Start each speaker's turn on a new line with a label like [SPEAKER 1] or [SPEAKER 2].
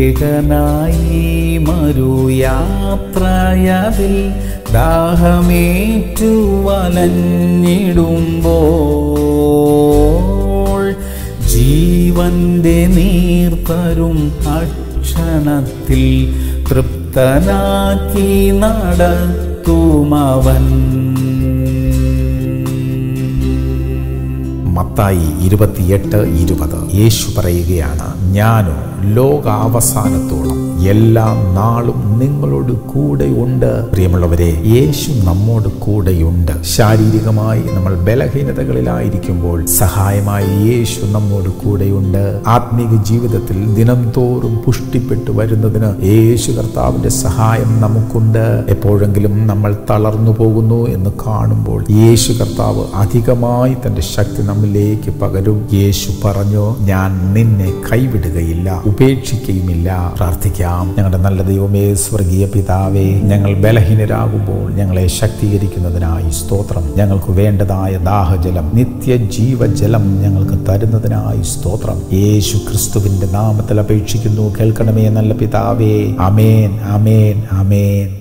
[SPEAKER 1] ഏകനായി മറുയാത്രയതിൽ ദാഹമേറ്റു വലഞ്ഞിടുമ്പോൾ ജീവന്റെ നീർത്തരും അക്ഷണത്തിൽ തൃപ്തനാക്കി നടത്തുമവൻ
[SPEAKER 2] മത്തായി ഇരുപത്തിയെട്ട് ഇരുപത് യേശു പറയുകയാണ് ഞാനോ ലോകാവസാനത്തോളം എല്ലാ നാളും നിങ്ങളോട് കൂടെയുണ്ട് പ്രിയമുള്ളവരെ യേശു നമ്മോട് കൂടെയുണ്ട് ശാരീരികമായി നമ്മൾ ബലഹീനതകളിലായിരിക്കുമ്പോൾ സഹായമായി യേശു നമ്മോട് കൂടെയുണ്ട് ആത്മീക ജീവിതത്തിൽ ദിനം തോറും പുഷ്ടിപ്പെട്ടു വരുന്നതിന് യേശു കർത്താവിന്റെ സഹായം നമുക്കുണ്ട് എപ്പോഴെങ്കിലും നമ്മൾ തളർന്നു പോകുന്നു എന്ന് കാണുമ്പോൾ യേശു കർത്താവ് അധികമായി തന്റെ ശക്തി നമ്മിലേക്ക് പകരും യേശു പറഞ്ഞു ഞാൻ നിന്നെ കൈവിടുകയില്ല ഉപേക്ഷിക്കുകയുമില്ല പ്രാർത്ഥിക്കാം ഞങ്ങളുടെ നല്ല ദൈവമേ സ്വർഗീയ പിതാവേ ഞങ്ങൾ ബലഹീനരാകുമ്പോൾ ഞങ്ങളെ ശക്തീകരിക്കുന്നതിനായി സ്തോത്രം ഞങ്ങൾക്ക് വേണ്ടതായ ദാഹജലം നിത്യജീവജലം ഞങ്ങൾക്ക് തരുന്നതിനായി സ്തോത്രം യേശു ക്രിസ്തുവിന്റെ നാമത്തിൽ അപേക്ഷിക്കുന്നു കേൾക്കണമേ നല്ല പിതാവേ അമേൻ അമേൻ അമേൻ